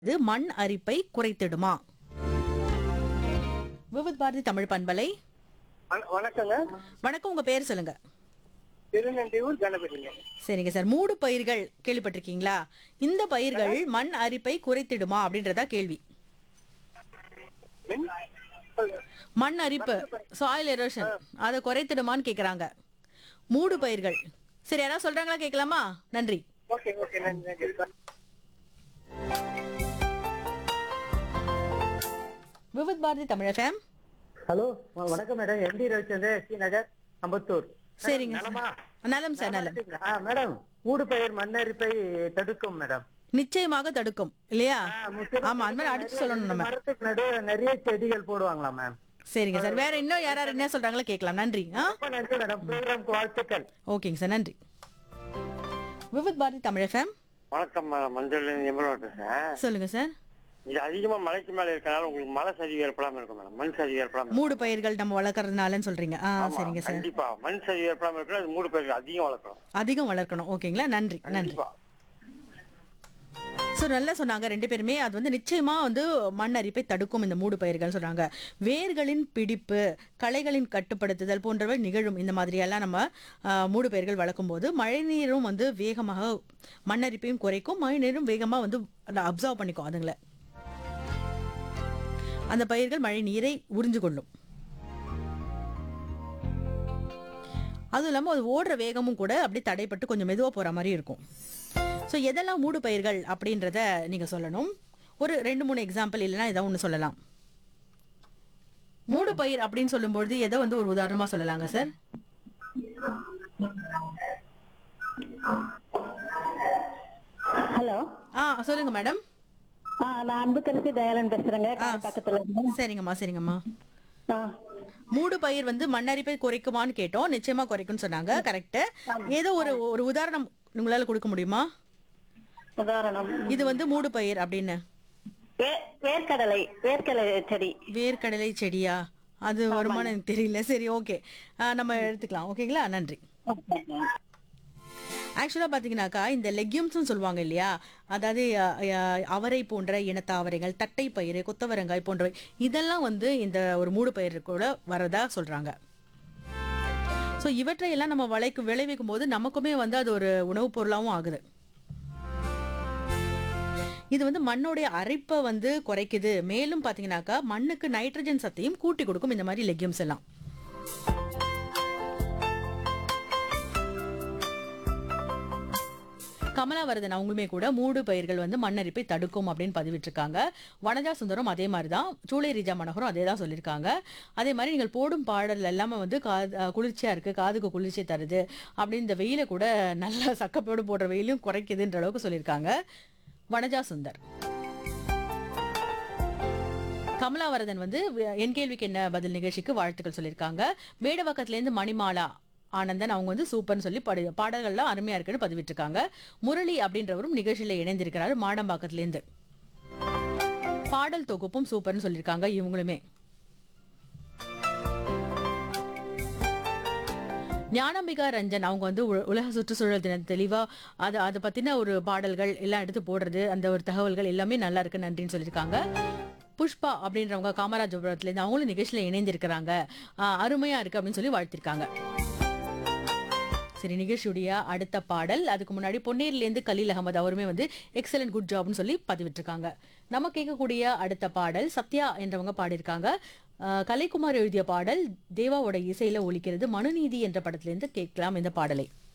இது மண் அரிப்பை குறைத்திடுமா விவித் பாரதி தமிழ் பண்பலை வண- வணக்கங்க வணக்கம் உங்க பேர் சொல்லுங்க திருநெல்வேலூர் கணபதிங்க சரிங்க சார் மூடு பயிர்கள் கேள்விப்பட்டிருக்கீங்களா இந்த பயிர்கள் மண் அரிப்பை குறைத்திடுமா அப்படின்றதா கேள்வி மின் மண் அரிப்பு சாயில் எரோஷன் அதை குறைத்திடுமான்னு கேக்குறாங்க மூடு பயிர்கள் சரி யாராவது சொல்றாங்களா கேட்கலாமா நன்றி ஓகே ஓகே நன்றி நன்றி sir Vividh Bharati Tamil fame hello வ- வணக்கம் madam MD Ravichandran C Nagar Ambattur சரிங்க நலமா? சார். நலம் சார் நலம் ஆ, மேடம் ஊடு பயிர் மண்ணரிப்பை தடுக்கும் மேடம் நிச்சயமாக தடுக்கும் இல்லையா ஆ, முக்கியமா ஆமா அந்த மாதிரி அடிச்சு சொல்லணும் நம்ம மரத்துக்கு நடுவே நிறைய செடிகள் போடுவாங்களா மேம் சரிங்க சார் வேற இன்னும் யார் யார் என்ன சொல்றாங்களோ கேட்கலாம் நன்றி ஆ ரொம்ப நன்றி மேடம் ப்ரோக்ராம்க்கு வாழ்த்துக்கள் ஓகேங்க சார் நன்றி விவித் பாரதி தமிழ் எஃப்எம் வணக்கம் ம- மஞ்சள் எம்பரம் பேசுறேன் சொல்லுங்க சார் இது அதிகமா மலைக்கு மேல இருக்கனால உங்களுக்கு மலை சரிவு ஏற்படாம இருக்கும் மேடம் மண் சரிவு ஏற்படாம இருக்கும். மூடு பயிர்கள் நம்ம வளர்க்கறதுனாலன்னு சொல்றீங்க ஆ ஆமா, சரிங்க சார் கண்டிப்பா மண் சரிவு ஏற்படாம இருக்கணும் அது மூடு பயிர்கள் அதிகம் வளர்க்கணும் அதிகம் வளர்க்கணும் ஓகேங்களா நன்றி நன்றி கண்டிப்பா ஸோ நல்லா சொன்னாங்க ரெண்டு பேருமே அது வந்து நிச்சயமா வந்து மண் அரிப்பை தடுக்கும் இந்த மூடு பயிர்கள் சொன்னாங்க வேர்களின் பிடிப்பு களைகளின் கட்டுப்படுத்துதல் போன்றவை நிகழும் இந்த மாதிரியெல்லாம் நம்ம ஆ, மூடு பயிர்கள் வளர்க்கும் போது மழைநீரும் வந்து வேகமாக மண் அரிப்பையும் குறைக்கும் மழை நீரும் வேகமாக வந்து அப்சர்வ் பண்ணிக்கும் அதுங்களை அந்த பயிர்கள் மழை நீரை உறிஞ்சு கொள்ளும் அதுவும் இல்லாமல் அது ஓடுற வேகமும் கூட அப்படியே தடைப்பட்டு கொஞ்சம் மெதுவாக போகிற மாதிரி இருக்கும் ஸோ எதெல்லாம் மூடு பயிர்கள் அப்படின்றத நீங்கள் சொல்லணும் ஒரு ரெண்டு மூணு எக்ஸாம்பிள் இல்லைன்னா ஏதோ ஒன்று சொல்லலாம் மூடு பயிர் அப்படின்னு சொல்லும்பொழுது எதை வந்து ஒரு உதாரணமா சொல்லலாங்க சார் ஹலோ ஆ சொல்லுங்க மேடம் ஆ நான் அன்புக்கரசி தயாளன் பேசுறேங்க பக்கத்துல இருந்து சரிங்கம்மா சரிங்கம்மா ஆ, மூடு பயிர் வந்து மண்ணரிப்பை குறைக்குமான்னு கேட்டோம் நிச்சயமா குறைக்கும்னு சொன்னாங்க கரெக்ட் ஏதோ ஒரு ஒரு உதாரணம் உங்களால கொடுக்க முடியுமா உதாரணம் இது வந்து மூடு பயிர் அப்படின்னு வே- வேர்க்கடலை வேர்க்கடலை செடி வேர்க்கடலை செடியா அது வருமானம் எனக்கு தெரியல சரி ஓகே நம்ம எடுத்துக்கலாம் ஓகேங்களா நன்றி ஆக்சுவலாக பார்த்தீங்கன்னாக்கா இந்த லெக்யூம்ஸ்னு சொல்லுவாங்க இல்லையா அதாவது அ, அ, அவரை போன்ற இனத்தாவரைகள் தட்டை பயிறு கொத்தவரங்காய் போன்றவை இதெல்லாம் வந்து இந்த ஒரு மூடு பயிர் கூட வரதா சொல்றாங்க ஸோ இவற்றையெல்லாம் நம்ம விளைக்கு விளைவிக்கும் போது நமக்குமே வந்து அது ஒரு உணவுப் பொருளாகவும் ஆகுது இது வந்து மண்ணுடைய அரைப்பை வந்து குறைக்குது மேலும் பார்த்தீங்கன்னாக்கா மண்ணுக்கு நைட்ரஜன் சத்தையும் கூட்டி கொடுக்கும் இந்த மாதிரி லெக்யூம்ஸ் எல்லாம் கமலாவரதன் அவங்களுமே கூட மூடு பயிர்கள் வந்து மண்ணரிப்பை தடுக்கும் அப்படின்னு பதிவிட்டிருக்காங்க வனஜா சுந்தரம் அதே மாதிரி தான் சூளை ரீஜா மனோகரும் அதே தான் சொல்லியிருக்காங்க அதே மாதிரி நீங்கள் போடும் பாடல் எல்லாமே வந்து காது அஹ் குளிர்ச்சியா இருக்கு காதுக்கு குளிர்ச்சி தருது அப்படின்னு இந்த வெயில கூட நல்லா சக்கப்போடு போடுற வெயிலும் குறைக்குதுன்ற அளவுக்கு சொல்லியிருக்காங்க வனஜா சுந்தர் கமலாவரதன் வந்து வி- என் கேள்விக்கு என்ன பதில் நிகழ்ச்சிக்கு வாழ்த்துக்கள் சொல்லியிருக்காங்க மேடவாக்கத்துலேருந்து மணிமாலா ஆனந்தன் அவங்க வந்து சூப்பர்னு சொல்லி படி பாடல்கள்லாம் அருமையா இருக்குன்னு பதிவிட்டிருக்காங்க முரளி அப்படின்றவரும் நிகழ்ச்சியில இணைந்திருக்கிறாரு மாடம்பாக்கத்துலேருந்து பாடல் தொகுப்பும் சூப்பர்னு சொல்லியிருக்காங்க இவங்களுமே ஞானம்பிகா ரஞ்சன் அவங்க வந்து உ- உலக சுற்றுச்சூழல் தின தெளிவா அது அதை பத்தின ஒரு பாடல்கள் எல்லாம் எடுத்து போடுறது அந்த ஒரு தகவல்கள் எல்லாமே நல்லா இருக்கு நன்றின்னு சொல்லியிருக்காங்க புஷ்பா அப்படின்றவங்க காமராஜபுரத்துல இருந்து அவங்களும் நிகழ்ச்சியில இணைந்திருக்கிறாங்க ஆஹ் அருமையா இருக்கு அப்படின்னு சொல்லி வாழ்த்திருக்காங்க சரி நிகழ்ச்சியுடைய அடுத்த பாடல் அதுக்கு முன்னாடி பொன்னேரிலேருந்து கலீல் அகமது அவருமே வந்து எக்ஸலன்ட் குட் ஜாப்னு சொல்லி பதிவிட்டிருக்காங்க நம்ம கேட்கக்கூடிய அடுத்த பாடல் சத்யா என்றவங்க பாடியிருக்காங்க ஆஹ் கலைக்குமார் எழுதிய பாடல் தேவாவோட இசையில ஒலிக்கிறது மனுநீதி என்ற படத்திலிருந்து கேட்கலாம் இந்த பாடலை